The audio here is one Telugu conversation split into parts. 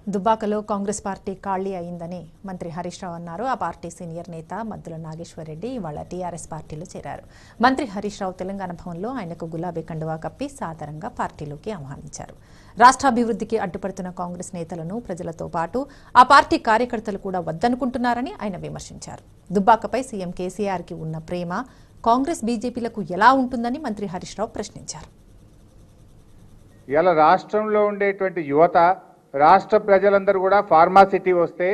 దుబ్బాకలో కాంగ్రెస్ పార్టీ ఖాళీ అయిందని మంత్రి హరీష్ రావు అన్నారు ఆ పార్టీ సీనియర్ నేత మద్దుల నాగేశ్వరరెడ్డి ఇవాళ టీఆర్ఎస్ పార్టీలో చేరారు మంత్రి హరీష్ రావు తెలంగాణ భవన్లో ఆయనకు గులాబీ కండువా కప్పి సాదరంగా పార్టీలోకి ఆహ్వానించారు రాష్ట్రాభివృద్ధికి అడ్డుపడుతున్న కాంగ్రెస్ నేతలను ప్రజలతో పాటు ఆ పార్టీ కార్యకర్తలు కూడా వద్దనుకుంటున్నారని ఆయన విమర్శించారు దుబ్బాకపై సీఎం కేసీఆర్కి ఉన్న ప్రేమ కాంగ్రెస్ బీజేపీలకు ఎలా ఉంటుందని మంత్రి హరీష్ రావు ప్రశ్నించారు ఇలా రాష్ట్రంలో ఉండేటువంటి యువత రాష్ట్ర ప్రజలందరూ కూడా ఫార్మాసిటీ వస్తే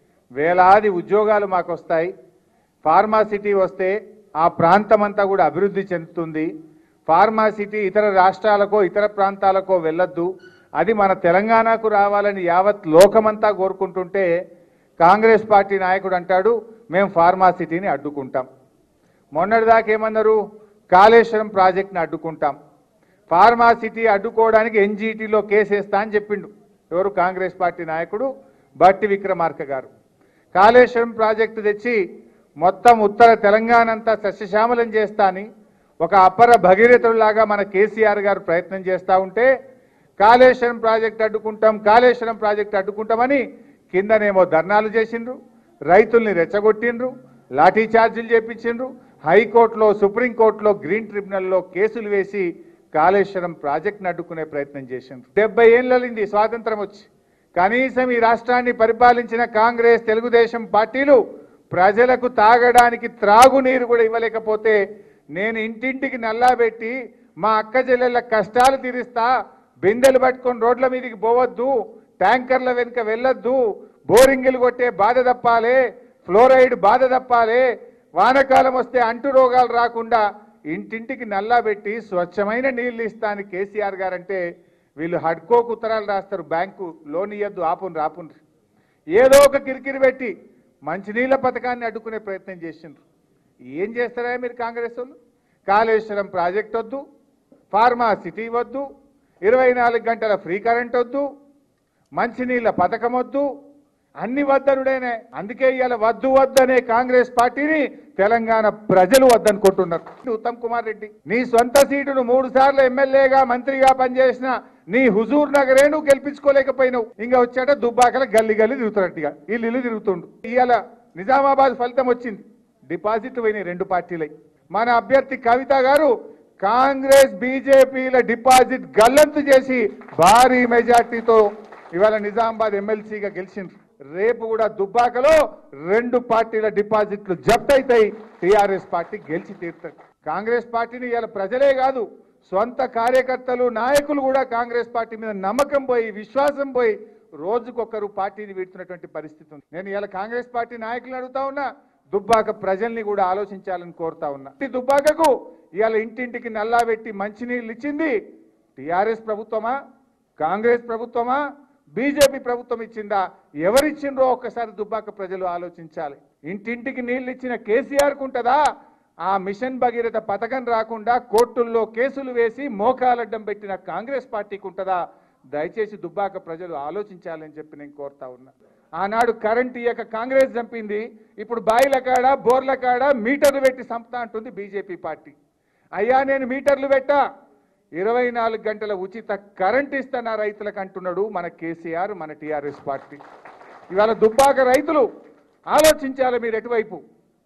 వేలాది ఉద్యోగాలు మాకు వస్తాయి ఫార్మాసిటీ వస్తే ఆ ప్రాంతం అంతా కూడా అభివృద్ధి చెందుతుంది ఫార్మాసిటీ ఇతర రాష్ట్రాలకో ఇతర ప్రాంతాలకో వెళ్ళొద్దు అది మన తెలంగాణకు రావాలని యావత్ లోకమంతా కోరుకుంటుంటే కాంగ్రెస్ పార్టీ నాయకుడు అంటాడు మేము ఫార్మాసిటీని అడ్డుకుంటాం మొన్నటిదాకా ఏమన్నారు కాళేశ్వరం ప్రాజెక్ట్ని అడ్డుకుంటాం ఫార్మాసిటీ అడ్డుకోవడానికి ఎన్జీటీలో కేసేస్తా అని చెప్పిండు ఎవరు కాంగ్రెస్ పార్టీ నాయకుడు బట్టి విక్రమార్క గారు కాళేశ్వరం ప్రాజెక్టు తెచ్చి మొత్తం ఉత్తర తెలంగాణ అంతా సస్యశ్యామలం చేస్తా అని ఒక అపర భగీరథులాగా మన కేసీఆర్ గారు ప్రయత్నం చేస్తూ ఉంటే కాళేశ్వరం ప్రాజెక్ట్ అడ్డుకుంటాం కాళేశ్వరం ప్రాజెక్ట్ అడ్డుకుంటామని కిందనేమో ధర్నాలు చేసిండ్రు రైతుల్ని రెచ్చగొట్టిండ్రు లాఠీ ఛార్జీలు చేపించిండ్రు హైకోర్టులో సుప్రీంకోర్టులో గ్రీన్ ట్రిబ్యునల్లో కేసులు వేసి కాళేశ్వరం ప్రాజెక్ట్ని అడ్డుకునే ప్రయత్నం చేసిండ్రు డెబ్బై ఏళ్ళలింది స్వాతంత్రం వచ్చి కనీసం ఈ రాష్ట్రాన్ని పరిపాలించిన కాంగ్రెస్ తెలుగుదేశం పార్టీలు ప్రజలకు తాగడానికి త్రాగునీరు కూడా ఇవ్వలేకపోతే నేను ఇంటింటికి నల్లా పెట్టి మా అక్క చెల్లెళ్ళ కష్టాలు తీరుస్తా బిందెలు పట్టుకొని రోడ్ల మీదకి పోవద్దు ట్యాంకర్ల వెనుక వెళ్ళొద్దు బోరింగులు కొట్టే బాధ తప్పాలే ఫ్లోరైడ్ బాధ తప్పాలే వానకాలం వస్తే అంటు రోగాలు రాకుండా ఇంటింటికి నల్లా పెట్టి స్వచ్ఛమైన నీళ్లు ఇస్తాను కేసీఆర్ గారంటే వీళ్ళు హడ్కోకు ఉత్తరాలు రాస్తారు బ్యాంకు లోన్ ఇయ్యద్దు ఆపుని రాపుండ్రి ఏదో ఒక కిరికిరి పెట్టి మంచినీళ్ళ పథకాన్ని అడ్డుకునే ప్రయత్నం చేసిండ్రు ఏం చేస్తారా మీరు కాంగ్రెస్ వాళ్ళు కాళేశ్వరం ప్రాజెక్ట్ వద్దు ఫార్మా సిటీ వద్దు ఇరవై నాలుగు గంటల ఫ్రీ కరెంట్ వద్దు మంచినీళ్ళ పథకం వద్దు అన్ని వద్దనుడేనే అందుకే ఇవాళ వద్దు వద్దనే కాంగ్రెస్ పార్టీని తెలంగాణ ప్రజలు వద్దనుకుంటున్నారు ఉత్తమ్ కుమార్ రెడ్డి నీ సొంత సీటును మూడు సార్లు ఎమ్మెల్యేగా మంత్రిగా పనిచేసిన నీ హుజూర్ నగరే నువ్వు గెలిపించుకోలేకపోయినావు ఇంకా వచ్చాట దుబ్బాకల గల్లి గల్లి తిరుగుతున్నట్టుగా ఇల్లు ఇల్లు తిరుగుతుండు ఇవాళ నిజామాబాద్ ఫలితం వచ్చింది డిపాజిట్ పోయినాయి రెండు పార్టీలై మన అభ్యర్థి కవిత గారు కాంగ్రెస్ బీజేపీల డిపాజిట్ గల్లంతు చేసి భారీ మెజార్టీతో ఇవాళ నిజామాబాద్ ఎమ్మెల్సీగా గెలిచిండ్రు రేపు కూడా దుబ్బాకలో రెండు పార్టీల డిపాజిట్లు జప్ట్ అవుతాయి టీఆర్ఎస్ పార్టీ గెలిచి తీరుతారు కాంగ్రెస్ పార్టీని ఇవాళ ప్రజలే కాదు సొంత కార్యకర్తలు నాయకులు కూడా కాంగ్రెస్ పార్టీ మీద నమ్మకం పోయి విశ్వాసం పోయి రోజుకొకరు పార్టీని వీడుతున్నటువంటి పరిస్థితి ఉంది నేను ఇవాళ కాంగ్రెస్ పార్టీ నాయకులను అడుగుతా ఉన్నా దుబ్బాక ప్రజల్ని కూడా ఆలోచించాలని కోరుతా ఉన్నా ఈ దుబ్బాకకు ఇవాళ ఇంటింటికి నల్లా పెట్టి మంచినీళ్ళు ఇచ్చింది టిఆర్ఎస్ ప్రభుత్వమా కాంగ్రెస్ ప్రభుత్వమా బీజేపీ ప్రభుత్వం ఇచ్చిందా ఎవరిచ్చిండ్రో ఒక్కసారి దుబ్బాక ప్రజలు ఆలోచించాలి ఇంటింటికి నీళ్ళు ఇచ్చిన కేసీఆర్కు ఉంటుందా ఆ మిషన్ భగీరథ పథకం రాకుండా కోర్టుల్లో కేసులు వేసి మోకాలడ్డం పెట్టిన కాంగ్రెస్ పార్టీకి ఉంటుందా దయచేసి దుబ్బాక ప్రజలు ఆలోచించాలని చెప్పి నేను కోరుతా ఉన్నా ఆనాడు కరెంట్ ఇయ్యక కాంగ్రెస్ చంపింది ఇప్పుడు బాయిల కాడ బోర్ల కాడ మీటర్లు పెట్టి చంపుతా అంటుంది బీజేపీ పార్టీ అయ్యా నేను మీటర్లు పెట్టా ఇరవై నాలుగు గంటల ఉచిత కరెంట్ ఇస్తానా రైతులకు అంటున్నాడు మన కేసీఆర్ మన టీఆర్ఎస్ పార్టీ ఇవాళ దుబ్బాక రైతులు ఆలోచించాలి మీరు ఎటువైపు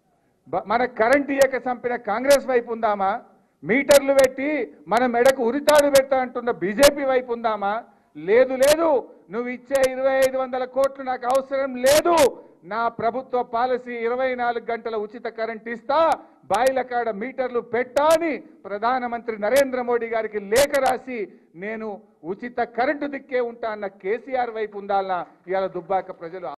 బ- మన కరెంట్ ఇయ్యక చంపిన కాంగ్రెస్ వైపు ఉందామా మీటర్లు పెట్టి మన మెడకు ఉరితాడు పెడతా అంటున్న బీజేపీ వైపు ఉందామా లేదు లేదు నువ్వు ఇచ్చే ఇరవై ఐదు వందల కోట్లు నాకు అవసరం లేదు నా ప్రభుత్వ పాలసీ ఇరవై నాలుగు గంటల ఉచిత కరెంట్ ఇస్తా బాయిల కాడ మీటర్లు పెట్టా అని ప్రధానమంత్రి నరేంద్ర మోడీ గారికి లేఖ రాసి నేను ఉచిత కరెంటు దిక్కే ఉంటా అన్న కేసీఆర్ వైపు ఉండాలన్నా ఇవాళ దుబ్బాక ప్రజలు